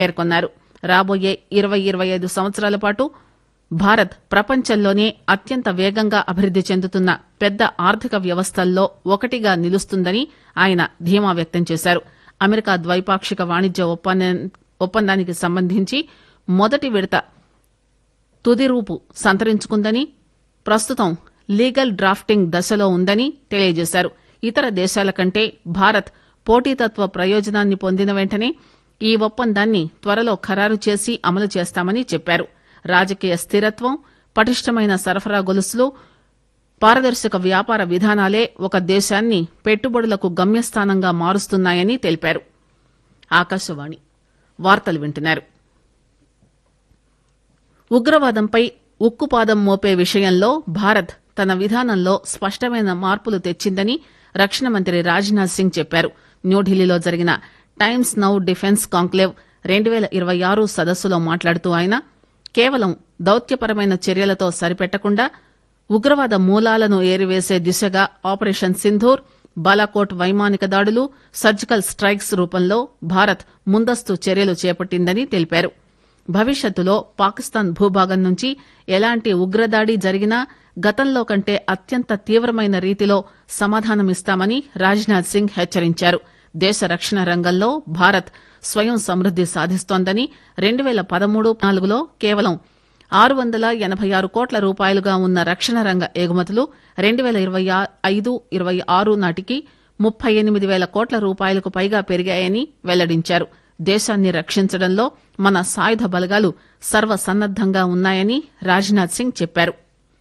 పేర్కొన్నారు రాబోయే ఇరవై ఇరవై ఐదు సంవత్సరాల పాటు భారత్ ప్రపంచంలోనే అత్యంత వేగంగా అభివృద్ది చెందుతున్న పెద్ద ఆర్థిక వ్యవస్థల్లో ఒకటిగా నిలుస్తుందని ఆయన ధీమా వ్యక్తం చేశారు అమెరికా ద్వైపాక్షిక వాణిజ్య ఒప్పందం- ఒప్పందానికి సంబంధించి మొదటి విడత తుది రూపు సంతరించుకుందని ప్రస్తుతం లీగల్ డ్రాఫ్టింగ్ దశలో ఉందని తెలియజేశారు ఇతర దేశాల కంటే భారత్ పోటీతత్వ ప్రయోజనాన్ని పొందిన వెంటనే ఈ ఒప్పందాన్ని త్వరలో ఖరారు చేసి అమలు చేస్తామని చెప్పారు రాజకీయ స్థిరత్వం పటిష్టమైన సరఫరా గొలుసులు పారదర్శక వ్యాపార విధానాలే ఒక దేశాన్ని పెట్టుబడులకు గమ్యస్థానంగా మారుస్తున్నాయని తెలిపారు ఆకాశవాణి వార్తలు వింటున్నారు ఉగ్రవాదంపై ఉక్కుపాదం మోపే విషయంలో భారత్ తన విధానంలో స్పష్టమైన మార్పులు తెచ్చిందని రక్షణ మంత్రి రాజ్నాథ్ సింగ్ చెప్పారు న్యూఢిల్లీలో జరిగిన టైమ్స్ నౌ డిఫెన్స్ కాంక్లేవ్ రెండు పేల ఇరవై ఆరు సదస్సులో మాట్లాడుతూ ఆయన కేవలం దౌత్యపరమైన చర్యలతో సరిపెట్టకుండా ఉగ్రవాద మూలాలను ఏరివేసే దిశగా ఆపరేషన్ సింధూర్ బాలాకోట్ వైమానిక దాడులు సర్జికల్ స్ట్రైక్స్ రూపంలో భారత్ ముందస్తు చర్యలు చేపట్టిందని తెలిపారు భవిష్యత్తులో పాకిస్తాన్ భూభాగం నుంచి ఎలాంటి ఉగ్రదాడి జరిగినా గతంలో కంటే అత్యంత తీవ్రమైన రీతిలో సమాధానమిస్తామని రాజ్నాథ్ సింగ్ హెచ్చరించారు దేశ రక్షణ రంగంలో భారత్ స్వయం సమృద్ది సాధిస్తోందని రెండు పేల పదమూడు నాలుగులో కేవలం ఆరు వందల ఎనబై ఆరు కోట్ల రూపాయలుగా ఉన్న రక్షణ రంగ ఎగుమతులు రెండు పేల ఇరవై ఐదు ఇరవై ఆరు నాటికి ముప్పై ఎనిమిది పేల కోట్ల రూపాయలకు పైగా పెరిగాయని వెల్లడించారు దేశాన్ని రక్షించడంలో మన సాయుధ బలగాలు సర్వసన్నద్దంగా ఉన్నాయని రాజ్నాథ్ సింగ్ చెప్పారు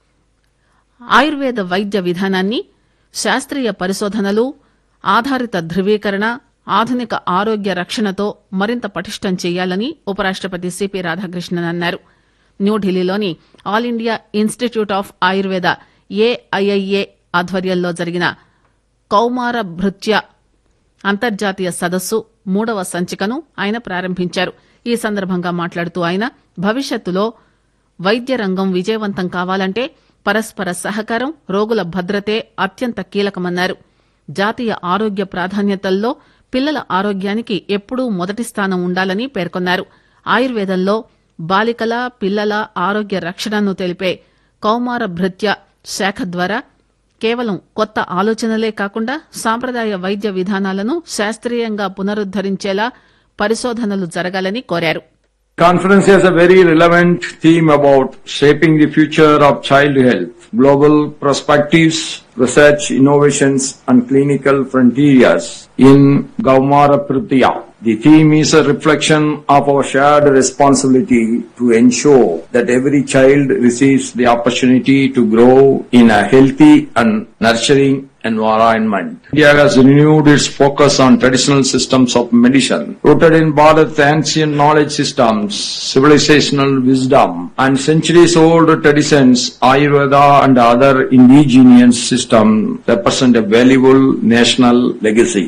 ఆయుర్వేద వైద్య విధానాన్ని శాస్త్రీయ పరిశోధనలు ఆధారిత ధృవీకరణ ఆధునిక ఆరోగ్య రక్షణతో మరింత పటిష్టం చేయాలని ఉపరాష్టపతి సిపి రాధాకృష్ణన్ అన్నారు న్యూఢిల్లీలోని all India institute of Ayurveda A I I A ఆధ్వర్యంలో జరిగిన కౌమార భృత్య అంతర్జాతీయ సదస్సు మూడవ సంచికను ఆయన ప్రారంభించారు ఈ సందర్భంగా మాట్లాడుతూ ఆయన భవిష్యత్తులో వైద్య రంగం విజయవంతం కావాలంటే పరస్పర సహకారం రోగుల భద్రతే అత్యంత కీలకమన్నారు జాతీయ ఆరోగ్య ప్రాధాన్యతల్లో పిల్లల ఆరోగ్యానికి ఎప్పుడూ మొదటి స్థానం ఉండాలని పేర్కొన్నారు ఆయుర్వేదంలో బాలికల పిల్లల ఆరోగ్య రక్షణను తెలిపే కౌమార భృత్య శాఖ ద్వారా కేవలం కొత్త ఆలోచనలే కాకుండా సాంప్రదాయ వైద్య విధానాలను శాస్త్రీయంగా పునరుద్దరించేలా పరిశోధనలు జరగాలని కోరారు Conference has a very relevant theme about shaping the future of child health, global perspectives, research, innovations, and clinical frontiers in Gaumara Pritya. The theme is a reflection of our shared responsibility to ensure that every child receives the opportunity to grow in a healthy and nurturing environment. India has renewed its focus on traditional systems of medicine, rooted in Bharat's ancient knowledge systems, civilizational wisdom, and centuries-old traditions. Ayurveda and other indigenous systems represent a valuable national legacy.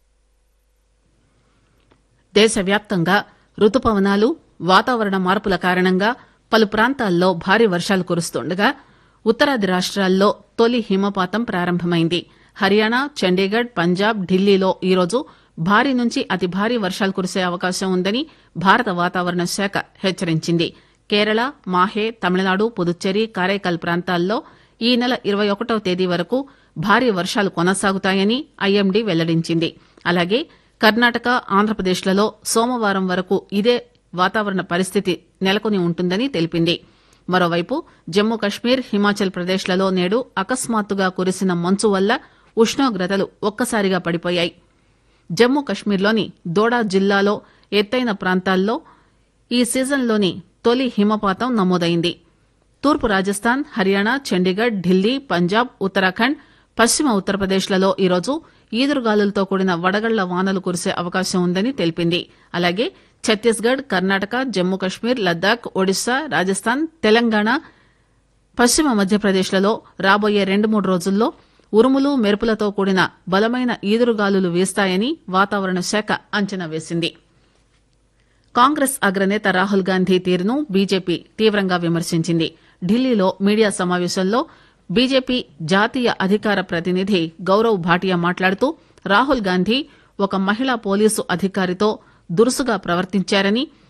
దేశవ్యాప్తంగా రుతుపవనాలు వాతావరణ మార్పుల కారణంగా పలు ప్రాంతాల్లో భారీ వర్షాలు కురుస్తుండగా ఉత్తరాది రాష్ట్రాల్లో తొలి హిమపాతం ప్రారంభమైంది హర్యానా చండీగఢ్ పంజాబ్ ఢిల్లీలో ఈరోజు భారీ నుంచి అతి భారీ వర్షాలు కురిసే అవకాశం ఉందని భారత వాతావరణ శాఖ హెచ్చరించింది కేరళ మాహే తమిళనాడు పుదుచ్చేరి కారైకల్ ప్రాంతాల్లో ఈ నెల ఇరవై ఒకటవ తేదీ వరకు భారీ వర్షాలు కొనసాగుతాయని ఐఎండీ వెల్లడించింది అలాగే కర్ణాటక ఆంధ్రప్రదేశ్లలో సోమవారం వరకు ఇదే వాతావరణ పరిస్థితి నెలకొని ఉంటుందని తెలిపింది మరోవైపు జమ్మూ కశ్మీర్ హిమాచల్ ప్రదేశ్లలో నేడు అకస్మాత్తుగా కురిసిన మంచు వల్ల ఉష్ణోగ్రతలు ఒక్కసారిగా పడిపోయాయి జమ్మూ కశ్మీర్లోని దోడా జిల్లాలో ఎత్తైన ప్రాంతాల్లో ఈ సీజన్లోని తొలి హిమపాతం నమోదైంది తూర్పు రాజస్థాన్ హర్యానా చండీగఢ్ ఢిల్లీ పంజాబ్ ఉత్తరాఖండ్ పశ్చిమ ఉత్తరప్రదేశ్లలో ఈరోజు ఈదురుగాలులతో కూడిన వడగళ్ల వానలు కురిసే అవకాశం ఉందని తెలిపింది అలాగే ఛత్తీస్గఢ్ కర్ణాటక జమ్మూ కశ్మీర్ లద్దాఖ్ ఒడిశా రాజస్థాన్ తెలంగాణ పశ్చిమ మధ్యప్రదేశ్లలో రాబోయే రెండు మూడు రోజుల్లో ఉరుములు మెరుపులతో కూడిన బలమైన ఈదురుగాలులు వీస్తాయని వాతావరణ శాఖ అంచనా వేసింది కాంగ్రెస్ అగ్రనేత రాహుల్ గాంధీ తీరును బీజేపీ తీవ్రంగా విమర్శించింది ఢిల్లీలో మీడియా సమావేశంలో బీజేపీ జాతీయ అధికార ప్రతినిధి గౌరవ్ భాటియా మాట్లాడుతూ రాహుల్ గాంధీ ఒక మహిళా పోలీసు అధికారితో దురుసుగా ప్రవర్తించారని